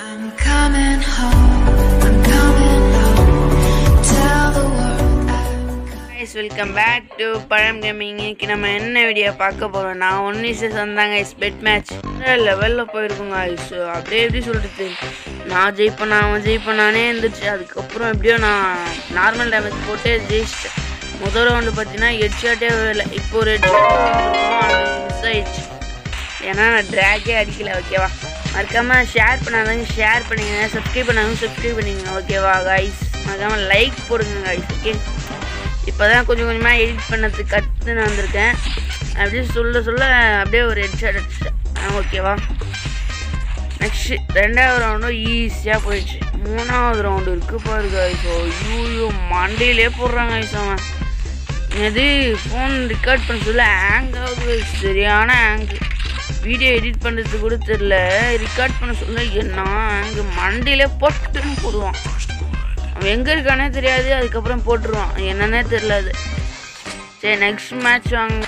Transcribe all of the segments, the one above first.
I'm coming home. I'm coming home. Tell the world I'm guys welcome back to Pazham gaming இன்னைக்கு நம்ம என்ன video பார்க்க போகிறோம் நான் ஒன்று சீஸ் வந்தாங்க கைஸ் பெட் மேட்ச் லெவலில் போயிருக்கோங்க கைஸ் அப்படியே எப்படி சொல்கிறது நான் ஜெயிப்பேன் அவன் ஜெயிப்பேனானே இருந்துச்சு அதுக்கப்புறம் எப்படியோ நான் நார்மல் டேமேஜ் போட்டு ஜெயிச்சிட்டேன் முதல் ரவுண்டு பார்த்தீங்கன்னா ஹெட் ஷாட்டே இல்லை இப்போ ஒரு ஹெட் ஷாட் அது மிஸ் ஆயிடுச்சு ஏன்னா நான் ட்ராகே அடிக்கல ஓகேவா மறக்காமல் ஷேர் பண்ணாதவங்க ஷேர் பண்ணிங்க சப்ஸ்கிரைப் பண்ணாதவங்க சப்ஸ்கிரைப் பண்ணிங்க ஓகேவா கைஸ் மறக்காமல் லைக் போடுங்க கைஸ் ஓகே இப்போ தான் கொஞ்சம் கொஞ்சமாக எடிட் பண்ணதுக்கு கற்றுன்னு வந்திருக்கேன் அப்படியே சொல்ல சொல்ல அப்படியே ஒரு ஹெட்ஷாட் அடிச்சிட்டேன் ஓகேவா நெக்ஸ்ட் ரெண்டாவது ரவுண்டும் ஈஸியாக போயிடுச்சு மூணாவது ரவுண்டு இருக்குது பாருங்க ஐசோ ஐயோ மண்டையிலே போடுறாங்க ஐசோ அவன் இது ஃபோன் ரெக்கார்ட் பண்ண சொல்ல ஹேங் ஆகுது சரியான ஹேங்கு வீடியோ எடிட் பண்ணுறது கூட தெரில ரெக்கார்ட் பண்ண சொல்ல என்ன ஹேங்கு மண்டையிலே பொட்டுன்னு போடுவான் அவன் எங்கே இருக்கானே தெரியாது அதுக்கப்புறம் போட்டுருவான் என்னன்னே தெரில அது சரி நெக்ஸ்ட் மேட்ச் வாங்க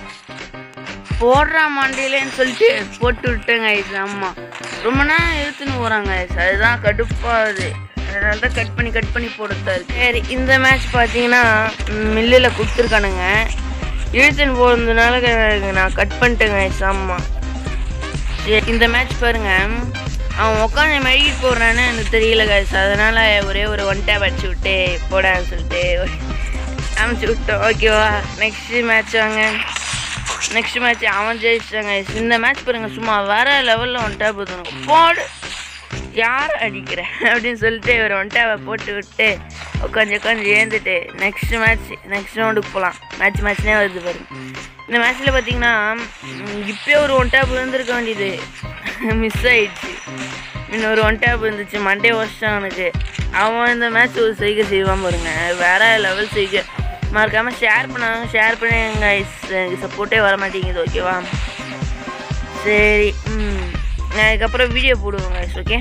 போடுறான் மண்டையிலேன்னு சொல்லிட்டு போட்டு விட்டேங்க இது ஆமாம் ரொம்ப நேரம் இழுத்துன்னு போகிறாங்க அதுதான் கடுப்பாகுது அதனால தான் கட் பண்ணி கட் பண்ணி போடுறதா இருக்கு சரி இந்த மேட்ச் பார்த்தீங்கன்னா மில்லில் கொடுத்துருக்கானுங்க இழுத்துன்னு போகிறதுனால நான் கட் பண்ணிட்டேங்க ஆமாம் சரி இந்த மேட்ச் பாருங்க அவன் உட்காந்து மெடிக்கிட்டு போடுறான்னு எனக்கு தெரியல கைஸ் அதனால ஒரே ஒரு ஒன் டேப் அடிச்சு விட்டு போடான்னு சொல்லிட்டு அமுச்சு விட்டோம் ஓகேவா நெக்ஸ்ட் மேட்ச் வாங்க நெக்ஸ்ட் மேட்ச் அவன் ஜெயிச்சிட்டாங்க இந்த மேட்ச் பாருங்க சும்மா வேற லெவலில் ஒன் டேப் ஊற்றணும் போடு யார் அடிக்கிற அப்படின்னு சொல்லிட்டு ஒரு ஒன் டேப்பை போட்டு விட்டு உட்காந்து உட்காந்து ஏந்துட்டு நெக்ஸ்ட் மேட்ச் நெக்ஸ்ட் ரவுண்டுக்கு போகலாம் மேட்ச் மேட்ச்னே வருது பாருங்க இந்த மேட்ச்சில் பார்த்தீங்கன்னா ம், இப்பயே ஒரு ஒன் டேப் இருந்திருக்க வேண்டியது மிஸ் ஆயிடுச்சு இன்னொரு ஒன் டேப் இருந்துச்சு மண்டே வச்சிட்டான் அவனுக்கு அவன் இந்த மேட்ச் ஒரு செய்கை செய்வான் பாருங்க வேற லெவல் செய்கை மறக்காமல் ஷேர் பண்ணாங்க ஷேர் பண்ணி எங்கள் சப்போர்ட்டே வர மாட்டேங்குது ஓகேவா சரி ம் நான் அதுக்கப்புறம் வீடியோ போடுவேன் guys ஓகே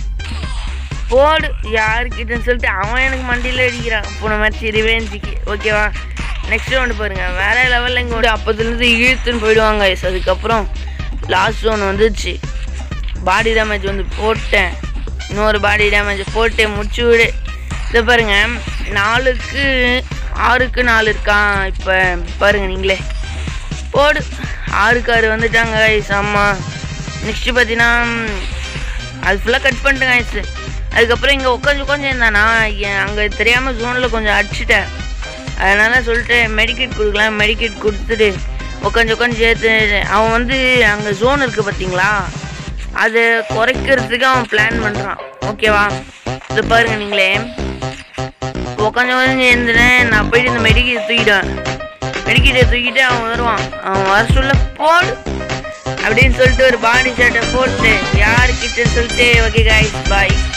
போடு யாருக்கிட்டன்னு சொல்லிட்டு அவன் எனக்கு மண்டியில் அடிக்கிறான் போன மாதிரி ரிவேஞ்சிக்கு ஓகேவா நெக்ஸ்ட் ரவுண்டு பாருங்க வேற லெவலில் இங்கே வந்து அப்போதுலேருந்து இழுத்துன்னு போயிடுவாங்க guys அதுக்கப்புறம் லாஸ்ட் ஒன்று வந்துச்சு பாடி டேமேஜ் வந்து போட்டேன் இன்னொரு பாடி டேமேஜ் போட்டு முடிச்சு விடு இதை பாருங்க நாலுக்கு ஆறுக்கு நாலு இருக்கான் இப்போ பாருங்க நீங்களே போடு ஆறுக்கு ஆறு வந்துட்டாங்க guys ஆமா நெக்ஸ்ட் பார்த்தீங்கன்னா ம், அது ஃபுல்லாக கட் பண்ணிட்டேன் guys அதுக்கப்புறம் இங்கே உட்காந்து உட்காந்து இருந்தானா அங்கே தெரியாமல் ஜோனில் கொஞ்சம் அடிச்சிட்டேன் அதனால சொல்லிட்டு மெடிக்கெட் கொடுக்கலாம் மெடிக்கெட் கொடுத்துட்டு உட்காந்து உட்காந்து சேர்த்து அவன் வந்து அங்கே ஜோன் இருக்குது பார்த்தீங்களா அதை குறைக்கிறதுக்கு அவன் பிளான் பண்ணுறான் ஓகேவா இது பாருங்க நீங்களே உட்காந்து உட்காந்து இருந்தேன் நான் போயிட்டு இந்த மெடிக்கெட் தூக்கிட்டேன் மெடிக்கெட்டை தூக்கிட்டு அவன் வருவான் அவன் வர சொல்ல போடு அப்படின்னு சொல்லிட்டு ஒரு பாடி ஷர்ட்டை போட்டு யாருக்கிட்ட சொல்லிட்டு ஓகே காய்ஸ் பாய்